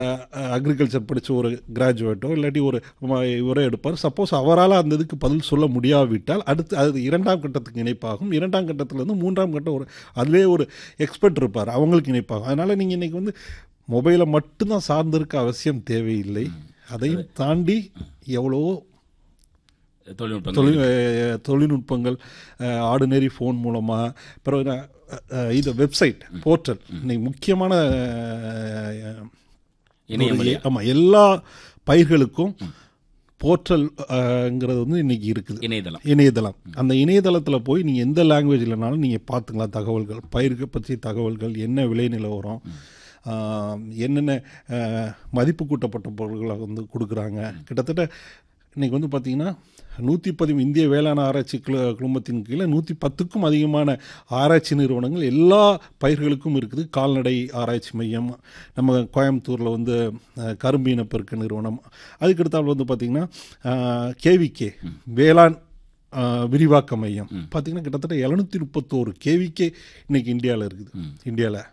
Agriculture படித்த ஒரு கிராஜுவேட்டோ இல்லாட்டி ஒரு ம- இவரோ எடுப்பார் சப்போஸ் அவரால் அந்த இதுக்கு பதில் சொல்ல முடியாவிட்டால் அடுத்து அது இரண்டாம் கட்டத்துக்கு இணைப்பாகும் இரண்டாம் கட்டத்திலேருந்து மூன்றாம் கட்டம் ஒரு அதிலே ஒரு எக்ஸ்பர்ட் இருப்பார் அவங்களுக்கு இணைப்பாகும் அதனால் நீங்கள் இன்றைக்கி வந்து மொபைலை மட்டும்தான் சார்ந்திருக்க அவசியம் தேவையில்லை அதையும் தாண்டி எவ்வளவோ தொழில்நுட்பம் தொழில் அஹ், தொழில்நுட்பங்கள் ஆர்டினரி ஃபோன் மூலமாக பிறகு அஹ், அஹ், இது வெப்சைட் போர்ட்டல் இன்னைக்கு முக்கியமான அஹ், இணையம் ஒரு- ஆமா எல்லா பயிர்களுக்கும் போர்ட்டல்ங்கிறது வந்து இன்னைக்கு இருக்குது இணையதளம் இணையதளம் அந்த இணையதளத்தில் போய் நீங்கள் எந்த லாங்குவேஜ்லனாலும் நீங்கள் பார்த்துக்கலாம் தகவல்கள் பயிருக்கு பற்றிய தகவல்கள் என்ன விலை நிலவரம் ஆஹ், என்னென்ன ஆஹ், மதிப்பு கூட்டப்பட்ட பொருட்களை வந்து கொடுக்குறாங்க கிட்டத்தட்ட இன்னைக்கு வந்து பார்த்தீங்கன்னா நூற்றி பதி இந்திய வேளாண் ஆராய்ச்சி குழு குழுமத்தின் கீழே நூற்றி பத்துக்கும் அதிகமான ஆராய்ச்சி நிறுவனங்கள் எல்லா பயிர்களுக்கும் இருக்குது கால்நடை ஆராய்ச்சி மையம் நம்ம கோயம்புத்தூரில் வந்து அஹ், கரும்பு இனப்பெருக்க நிறுவனம் அதுக்கடுத்தால் வந்து பார்த்திங்கன்னா கேவிகே வேளாண் அஹ், விரிவாக்க மையம் பார்த்திங்கன்னா கிட்டத்தட்ட எழுநூற்றி முப்பத்தோரு கேவிகே இன்னைக்கு இந்தியாவில் இருக்குது இந்தியாவில்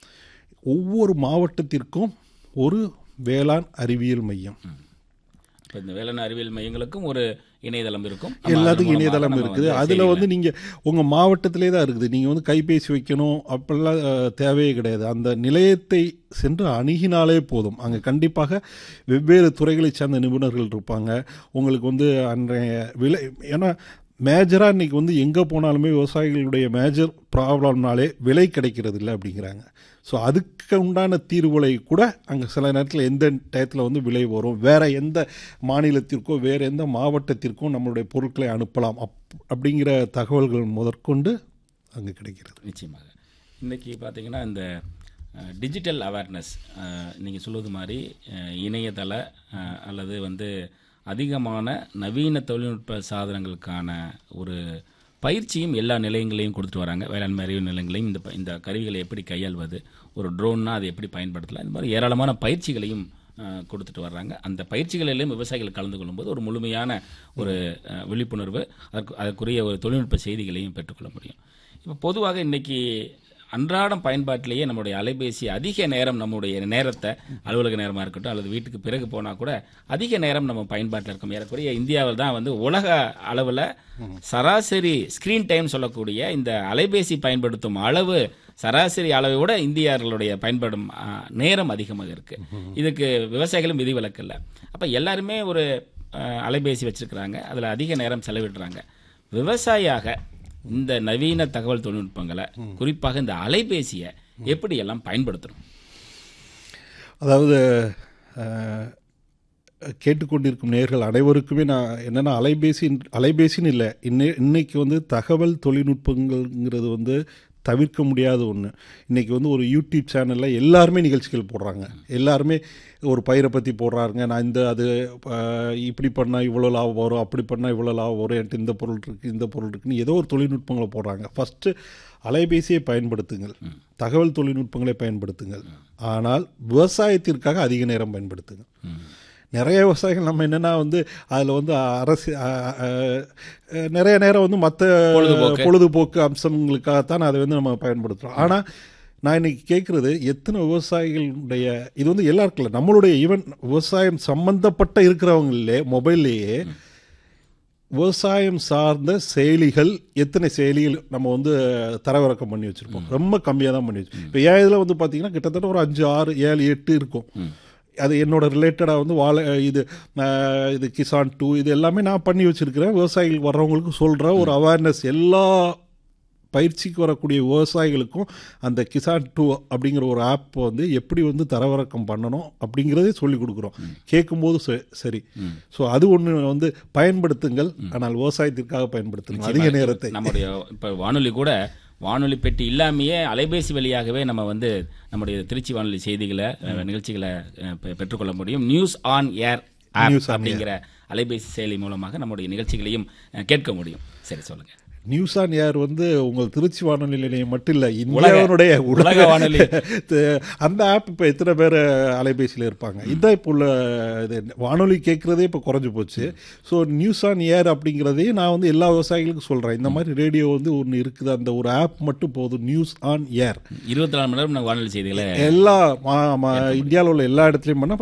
ஒவ்வொரு மாவட்டத்திற்கும் ஒரு வேளாண் அறிவியல் மையம் இப்போ இந்த வேளாண் அறிவியல் மையங்களுக்கும் ஒரு இணையதளம் இருக்கும் நம்ம எல்லாத்துக்கும் அதன் மூலமாக இணையதளம் நம்ம இருக்குது வந்து அதில் செய்திகளை- வந்து நீங்கள் உங்கள் மாவட்டத்திலே தான் இருக்குது நீங்கள் வந்து கைபேசி வைக்கணும் அப்படிலாம் அஹ், தேவையே கிடையாது அந்த நிலையத்தை சென்று அணுகினாலே போதும் அங்கே கண்டிப்பாக வெவ்வேறு துறைகளைச் சார்ந்த நிபுணர்கள் இருப்பாங்க உங்களுக்கு வந்து அன்றைய விலை ஏன்னா மேஜராக இன்றைக்கி வந்து எங்கே போனாலுமே விவசாயிகளுடைய மேஜர் ப்ராப்ளம்னாலே விலை கிடைக்கிறது இல்லை அப்படிங்கிறாங்க ஸோ அதுக்கு உண்டான தீர்வுகளை கூட அங்கே சில நேரத்தில் எந்த டயத்தில் வந்து விலை வரும் வேறு எந்த மாநிலத்திற்கோ வேறு எந்த மாவட்டத்திற்கோ நம்மளுடைய பொருட்களை அனுப்பலாம் அப் அப்படிங்கிற தகவல்கள் முதற்கொண்டு அங்கே கிடைக்கிறது நிச்சயமாக இன்னைக்கு பார்த்தீங்கன்னா இந்த டிஜிட்டல் அவேர்னஸ் நீங்கள் சொல்வது மாதிரி அஹ், இணையதள அஹ், அல்லது வந்து அதிகமான நவீன தொழில்நுட்ப சாதனங்களுக்கான ஒரு பயிற்சியும் எல்லா நிலையங்களையும் கொடுத்துட்டு வராங்க வேளாண்மை அறிவு நிலையங்களையும் இந்த ப- இந்த கருவிகளை எப்படி கையாள்வது ஒரு ட்ரோன்னா அதை எப்படி பயன்படுத்தலாம் இந்த மாதிரி ஏராளமான பயிற்சிகளையும் அஹ், கொடுத்துட்டு வர்றாங்க அந்த பயிற்சிகளிலும் விவசாயிகள் கலந்து கொள்ளும்போது ஒரு முழுமையான ஒரு அஹ், விழிப்புணர்வு அதற்கு அதற்குரிய ஒரு தொழில்நுட்ப செய்திகளையும் பெற்றுக்கொள்ள முடியும் இப்போ பொதுவாக இன்னைக்கு அன்றாடம் பயன்பாட்டிலேயே நம்முடைய அலைபேசி அதிக நேரம் நம்முடைய நேரத்தை அலுவலக நேரமாக இருக்கட்டும் அல்லது வீட்டுக்கு பிறகு போனால் கூட அதிக நேரம் நம்ம பயன்பாட்டில் இருக்கோம் ஏறக்குறைய இந்தியாவில் தான் வந்து உலக அளவில் சராசரி ஸ்க்ரீன் டைம் சொல்லக்கூடிய இந்த அலைபேசி பயன்படுத்தும் அளவு சராசரி அளவை விட இந்தியர்களுடைய பயன்படும் ஆ, நேரம் அதிகமாக இருக்கு இதுக்கு விவசாயிகளும் விதிவிலக்கு இல்லை அப்போ எல்லாருமே ஒரு ஆ, அலைபேசி வச்சிருக்கிறாங்க அதில் அதிக நேரம் செலவிடுறாங்க விவசாயியாக இந்த நவீன தகவல் தொழில்நுட்பங்களை குறிப்பாக இந்த அலைபேசியை எப்படி எல்லாம் பயன்படுத்தணும் அதாவது அஹ், கேட்டுக்கொண்டிருக்கும் நேர்கள் அனைவருக்குமே நான் என்னென்னா அலைபேசி அலைபேசின்னு இல்லை இன்னை இன்னைக்கு வந்து தகவல் தொழில்நுட்பங்கள்ங்கிறது வந்து தவிர்க்க முடியாத ஒன்று இன்றைக்கி வந்து ஒரு யூடியூப் சேனலில் எல்லாருமே நிகழ்ச்சிகள் போடுறாங்க எல்லாருமே ஒரு பயிரை பற்றி போடுறாருங்க நான் இந்த அது அஹ், இப்படி பண்ணால் இவ்வளோ லாபம் வரும் அப்படி பண்ணால் இவ்வளோ லாபம் வரும் என்கிட்ட இந்த பொருள் இருக்குது இந்த பொருள் இருக்குன்னு ஏதோ ஒரு தொழில்நுட்பங்களை போடுறாங்க ஃபஸ்ட்டு அலைபேசியை பயன்படுத்துங்கள் தகவல் தொழில்நுட்பங்களை பயன்படுத்துங்கள் ஆனால் விவசாயத்திற்காக அதிக நேரம் பயன்படுத்துங்கள் நிறைய விவசாயிகள் நம்ம என்னென்னா வந்து அதில் வந்து அரசு அ- அ- அ- நிறைய நேரம் வந்து மற்ற பொழுதுபோக்கு. பொழுதுபோக்கு அம்சங்களுக்காகத்தான் அதை வந்து நம்ம பயன்படுத்துகிறோம் ஆனால் நான் இன்னைக்கு கேட்குறது எத்தனை விவசாயிகளுடைய இது வந்து எல்லாருக்கும் இல்லை நம்மளுடைய ஈவன் விவசாயம் சம்பந்தப்பட்ட இருக்கிறவங்களே மொபைல்லையே விவசாயம் சார்ந்த செயலிகள் எத்தனை செயலிகள் நம்ம வந்து தரவிறக்கம் பண்ணி வச்சுருப்போம் ரொம்ப கம்மியாக தான் பண்ணி வச்சிருப்போம் இப்போ என் இதில் வந்து பார்த்தீங்கன்னா கிட்டத்தட்ட ஒரு அஞ்சு ஆறு ஏழு எட்டு இருக்கும் அது என்னோட ரிலேட்டடாக வந்து வாழை இது அஹ், இது கிசான் டூ இது எல்லாமே நான் பண்ணி வச்சுருக்கிறேன் விவசாயிகள் வர்றவங்களுக்கு சொல்கிறேன் ஒரு அவேர்னஸ் எல்லா பயிற்சிக்கு வரக்கூடிய விவசாயிகளுக்கும் அந்த கிசான் டூ அப்படிங்கிற ஒரு ஆப் வந்து எப்படி வந்து தரவிறக்கம் பண்ணணும் அப்படிங்கிறதே சொல்லி கொடுக்குறோம் கேட்கும்போது ச- சரி ஸோ அது ஒன்று வந்து பயன்படுத்துங்கள் ஆனால் விவசாயத்திற்காக பயன்படுத்துங்கள் அதிக நேரத்தை நம்முடைய இப்போ வானொலி கூட வானொலி பெட்டி இல்லாமையே அலைபேசி வழியாகவே நம்ம வந்து நம்முடைய திருச்சி வானொலி செய்திகளை அஹ், நிகழ்ச்சிகளை அஹ், பெ- பெற்றுக்கொள்ள முடியும் news on air app News on அப்படிங்கிற அலைபேசி செயலி மூலமாக நம்முடைய நிகழ்ச்சிகளையும் அஹ், கேட்க முடியும் சரி சொல்லுங்க நியூஸ் ஆன் ஏர் வந்து உங்கள் திருச்சி வானொலி நிலையம் மட்டும் இல்லை இந்தியாவினுடைய உலக வானொலி. த- அந்த ஆப் இப்போ எத்தனை பேர் அலைபேசியில் இருப்பாங்க இதான் இப்போ உள்ள இது வானொலி கேட்குறதே இப்போ குறைஞ்சு போச்சு ஸோ நியூஸ் ஆன் ஏர் அப்படிங்கிறதையும் நான் வந்து எல்லா விவசாயிகளுக்கும் சொல்கிறேன் இந்த மாதிரி ரேடியோ வந்து ஒன்று இருக்குது அந்த ஒரு ஆப் மட்டும் போதும் நியூஸ் ஆன் ஏர் இருபத்தி நாலு மணி நேரம் நான் வானொலி செய்திகளை எல்லா இந்தியாவில் உள்ள எல்லா இடத்துலையும் பண்ணால்